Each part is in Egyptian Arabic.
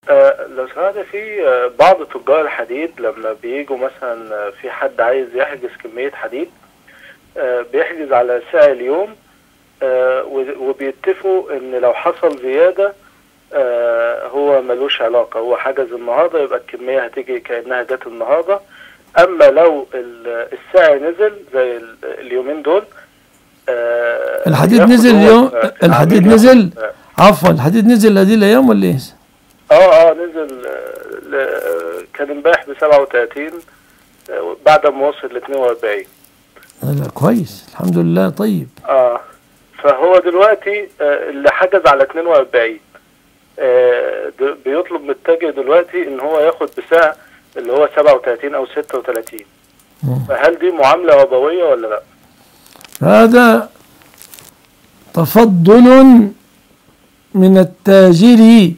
آه لو سمحت في آه بعض تجار الحديد لما بيجوا مثلا آه، في حد عايز يحجز كمية حديد آه بيحجز على سعر اليوم آه و- وبيتفقوا ان لو حصل زيادة آه هو ملوش علاقة هو حجز النهاردة يبقى الكمية هتيجي كأنها جت النهاردة اما لو ال- السعر نزل زي ال- اليومين دول آه الحديد ياخد نزل هو- اليوم آه، الحديد العميل نزل ياخد- آه، عفوا الحديد نزل هذه الايام ولا ايه؟ اه اه نزل آه، ل- كان امبارح ب 37 آه، بعد ما وصل ل 42 لا كويس الحمد لله طيب اه فهو دلوقتي آه، اللي حجز على 42 آه، د- بيطلب من التاجر دلوقتي ان هو ياخد بسعر اللي هو 37 او 36 مم. فهل دي معاملة ربوية ولا لا؟ هذا تفضل من التاجر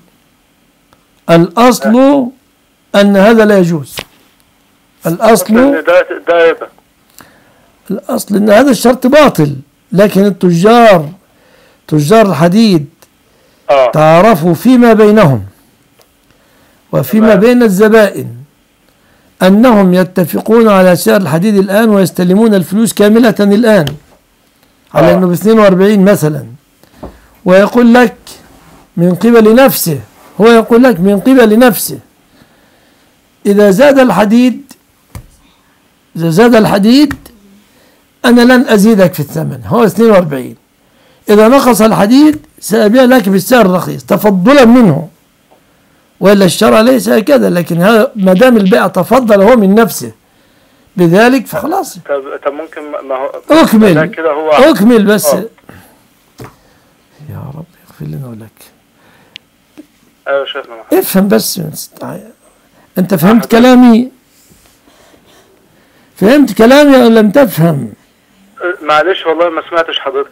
الأصل أن هذا لا يجوز الأصل لأن ده ده ربا الأصل أن هذا الشرط باطل لكن التجار تجار الحديد اه تعرفوا فيما بينهم وفيما تمام. بين الزبائن أنهم يتفقون على سعر الحديد الآن ويستلمون الفلوس كاملة الآن على آه. أنه ب 42 مثلا ويقول لك من قبل نفسه هو يقول لك من قبل نفسه إذا زاد الحديد إذا زاد الحديد أنا لن أزيدك في الثمن هو 42 إذا نقص الحديد سأبيع لك بالسعر الرخيص تفضلا منه وإلا الشرع ليس هكذا لكن هذا ما دام البيع تفضل هو من نفسه بذلك فخلاص طب طب ممكن ما- ما هو ده أكمل كده هو أكمل بس آه. يا رب يغفر لنا ولك ايوه شيخنا محمد. افهم بس أنت فهمت كلامي فهمت كلامي أو لم تفهم آه، معلش والله ما سمعتش حضرتك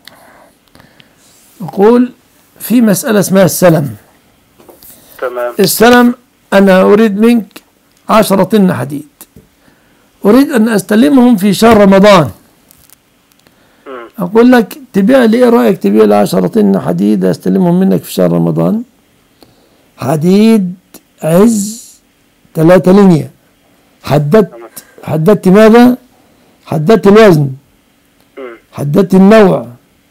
أقول في مسألة اسمها السلم تمام السلم أنا أريد منك عشرة طن حديد أريد أن أستلمهم في شهر رمضان مم. أقول لك تبيع لي إيه رأيك تبيع لي عشرة طن حديد أستلمهم منك في شهر رمضان حديد عز ثلاثة لينيا حددت حددت ماذا حددت الوزن مم. حددت النوع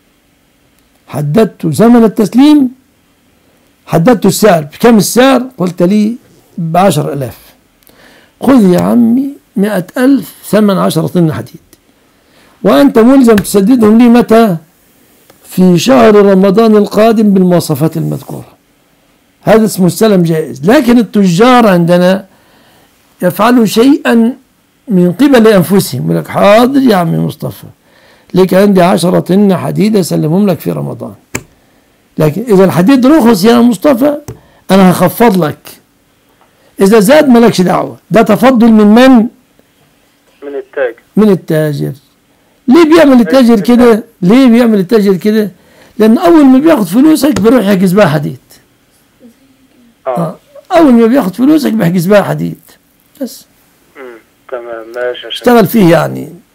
حددت زمن التسليم حددت السعر بكم السعر قلت لي بعشر ألاف خذ يا عمي مئة ألف ثمن عشرة طن حديد وأنت ملزم تسددهم لي متى في شهر رمضان القادم بالمواصفات المذكورة هذا اسمه السلم جائز لكن التجار عندنا يفعلوا شيئا من قبل أنفسهم يقول لك حاضر يا عمي مصطفى لك عندي عشرة طن حديد أسلمهم لك في رمضان لكن إذا الحديد رخص يا مصطفى أنا هخفض لك إذا زاد مالكش دعوة ده تفضل من من؟ من التاج من التاجر ليه بيعمل التاجر كده؟ ليه بيعمل التاجر كده؟ لأن أول ما بياخد فلوسك بيروح يحجز بها حديد اه أول ما بياخد فلوسك بيحجز بها حديد بس مم. تمام ماشي يا شيخ اشتغل فيه يعني